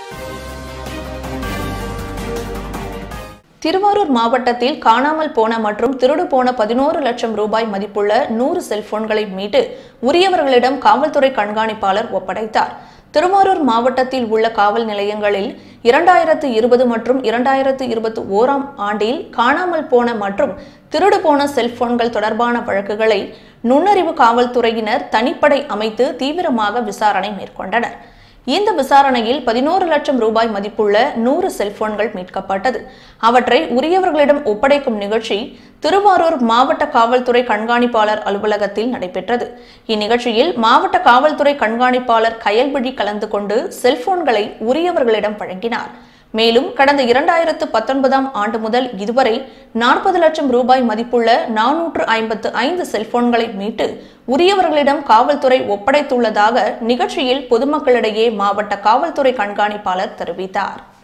திருவாரூர் மாவட்டத்தில் காணாமல் போன மற்றும் திருடு போன பதினோரு லட்சம் ரூபாய் மதிப்புள்ள நூறு செல்போன்களை மீட்டு உரியவர்களிடம் காவல்துறை கண்காணிப்பாளர் ஒப்படைத்தார் திருவாரூர் மாவட்டத்தில் உள்ள காவல் நிலையங்களில் இரண்டாயிரத்து இருபது மற்றும் இரண்டாயிரத்து இருபத்தி ஓராம் ஆண்டில் காணாமல் போன மற்றும் திருடு போன செல்போன்கள் தொடர்பான வழக்குகளை நுண்ணறிவு காவல்துறையினர் தனிப்படை அமைத்து தீவிரமாக விசாரணை மேற்கொண்டனர் இந்த விசாரணையில் பதினோரு லட்சம் ரூபாய் மதிப்புள்ள நூறு செல்போன்கள் மீட்கப்பட்டது அவற்றை உரியவர்களிடம் ஒப்படைக்கும் நிகழ்ச்சி திருவாரூர் மாவட்ட காவல்துறை கண்காணிப்பாளர் அலுவலகத்தில் நடைபெற்றது இந்நிகழ்ச்சியில் மாவட்ட காவல்துறை கண்காணிப்பாளர் கயல்விழி கலந்து கொண்டு செல்போன்களை உரியவர்களிடம் வழங்கினார் மேலும் கடந்த இரண்டாயிரத்து பத்தொன்பதாம் ஆண்டு முதல் இதுவரை நாற்பது லட்சம் ரூபாய் மதிப்புள்ள நானூற்று ஐம்பத்து ஐந்து செல்போன்களை மீட்டு உரியவர்களிடம் காவல்துறை ஒப்படைத்துள்ளதாக நிகழ்ச்சியில் பொதுமக்களிடையே மாவட்ட காவல்துறை கண்காணிப்பாளர் தெரிவித்தார்